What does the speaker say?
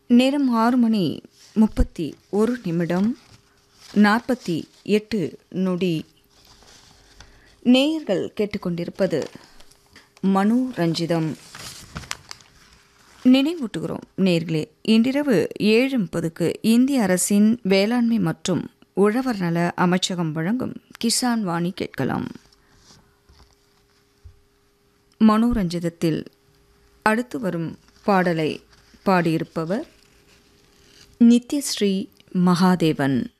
நேரம் ஆறு மணி முப்பத்தி ஒரு நிமிடம் நாற்பத்தி எட்டு நொடி நேயர்கள் கேட்டுக்கொண்டிருப்பது மனு ரஞ்சிதம் நினைவூட்டுகிறோம் நேர்களே இன்றிரவு ஏழு முப்பதுக்கு இந்திய அரசின் வேளாண்மை மற்றும் உழவர் நல அமைச்சகம் வழங்கும் கிசான் வாணி கேட்கலாம் மனோரஞ்சிதத்தில் அடுத்து வரும் பாடலை பாடியிருப்பவர் நித்யஸ்ரீ மகாதேவன்